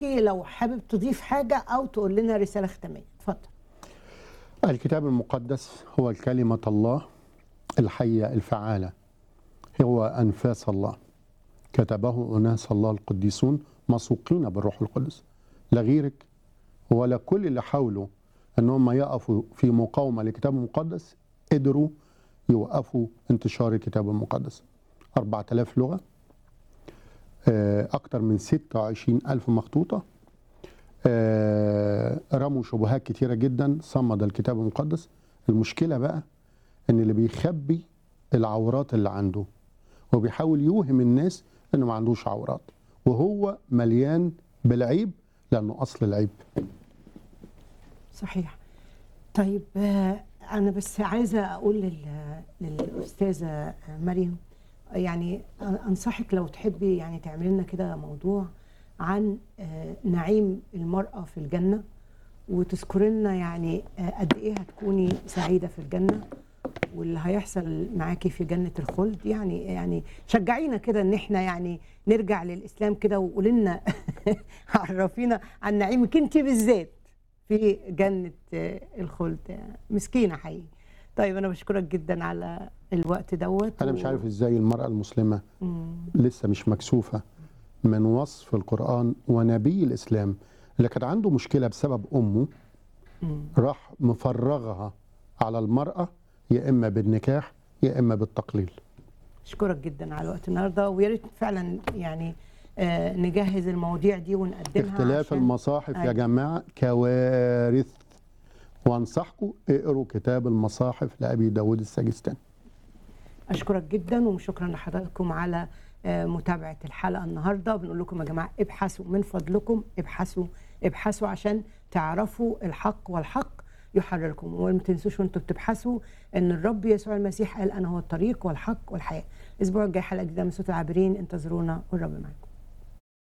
لو حابب تضيف حاجه او تقول لنا رساله ختاميه اتفضل الكتاب المقدس هو الكلمة الله الحية الفعالة هو أنفاس الله كتبه أناس الله القديسون مسوقين بالروح القدس لا غيرك ولا كل اللي حاولوا أنهم يقفوا في مقاومة للكتاب المقدس قدروا يوقفوا انتشار الكتاب المقدس 4000 لغة آه، أكثر من 26 ألف مخطوطة آه، رموا شبهات كتيرة جدا صمد الكتاب المقدس المشكلة بقى ان اللي بيخبي العورات اللي عنده وبيحاول يوهم الناس انه ما عندوش عورات وهو مليان بالعيب لانه اصل العيب صحيح طيب آه، انا بس عايزه اقول لل- للاستاذه مريم يعني انصحك لو تحبي يعني تعملي لنا كده موضوع عن آه، نعيم المراه في الجنه وتذكري لنا يعني آه، قد ايه هتكوني سعيده في الجنه واللي هيحصل معاكي في جنه الخلد يعني يعني شجعينا كده ان احنا يعني نرجع للاسلام كده وقولي لنا عرفينا عن نعيمك انت بالذات في جنة آه، الخلد مسكينة حقيقي طيب أنا بشكرك جدا على الوقت دوت انا مش عارف ازاي المرأة المسلمة مم. لسه مش مكسوفة من وصف القرآن ونبي الاسلام اللي كان عنده مشكلة بسبب امه مم. راح مفرغها على المرأة يا اما بالنكاح يا اما بالتقليل أشكرك جدا على الوقت النهاردة ويا ريت فعلا يعني آه نجهز المواضيع دي ونقدمها اختلاف عشان- المصاحف يا أيوة. جماعة كوارث وانصحكم اقروا كتاب المصاحف لأبي داود السجستاني أشكرك جدا وشكرا لحضراتكم على آه، متابعة الحلقة النهاردة بنقول لكم يا جماعة ابحثوا من فضلكم ابحثوا ابحثوا عشان تعرفوا الحق والحق يحرركم وما تنسوش وانتوا بتبحثوا ان الرب يسوع المسيح قال انا هو الطريق والحق والحياة الاسبوع الجاي حلقة جديدة من صوت العابرين انتظرونا والرب معاكم